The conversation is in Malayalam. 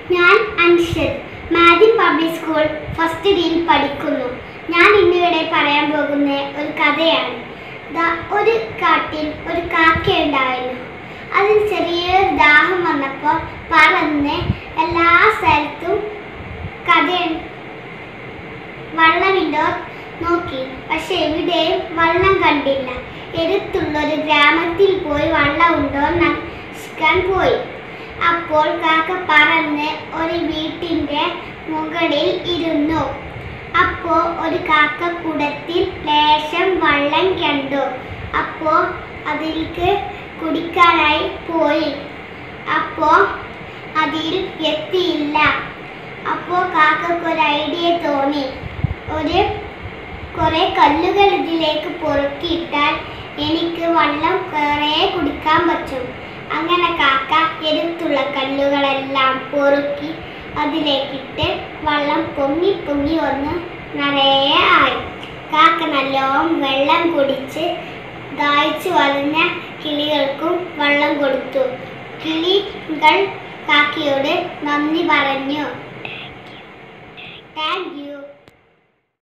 ഞാൻ അൻഷദ് മാഡി പബ്ലിക് സ്കൂൾ ഫസ്റ്റ് ഡിയിൽ പഠിക്കുന്നു ഞാൻ ഇന്നിവിടെ പറയാൻ പോകുന്ന ഒരു കഥയാണ് ദാ ഒരു കാട്ടിൽ ഒരു കാക്ക ഉണ്ടായിരുന്നു അതിന് ചെറിയൊരു ദാഹം വന്നപ്പോൾ പറന്ന് എല്ലാ സ്ഥലത്തും കഥ വെള്ളമുണ്ടോ നോക്കി പക്ഷെ എവിടെയും വെള്ളം കണ്ടില്ല എടുത്തുള്ള ഒരു ഗ്രാമത്തിൽ പോയി വെള്ളം ഉണ്ടോ നശിക്കാൻ പോയി അപ്പോൾ കാക്ക പറന്ന് ഒരു വീട്ടിൻ്റെ മുകളിൽ ഇരുന്നു അപ്പോൾ ഒരു കാക്ക കുടത്തിൽ ലേശം വെള്ളം കണ്ടു അപ്പോൾ അതിലേക്ക് കുടിക്കാനായി പോയി അപ്പോൾ അതിൽ എത്തിയില്ല അപ്പോൾ കാക്കക്ക് ഒരു ഐഡിയ തോന്നി ഒരു കുറെ കല്ലുകൾ ഇതിലേക്ക് പൊറുക്കിയിട്ടാൽ എനിക്ക് വെള്ളം കുറേ കുടിക്കാൻ പറ്റും അങ്ങനെ കാക്ക എടുത്തുള്ള കല്ലുകളെല്ലാം പൊറുക്കി അതിലേക്കിട്ട് വെള്ളം പൊങ്ങി പൊങ്ങി വന്ന് നിറയെ ആയി കാക്ക നല്ലോണം വെള്ളം കുടിച്ച് ദാഹിച്ചു വളർന്ന കിളികൾക്കും വെള്ളം കൊടുത്തു കിളികൾ കാക്കയോട് നന്ദി പറഞ്ഞു താങ്ക് യു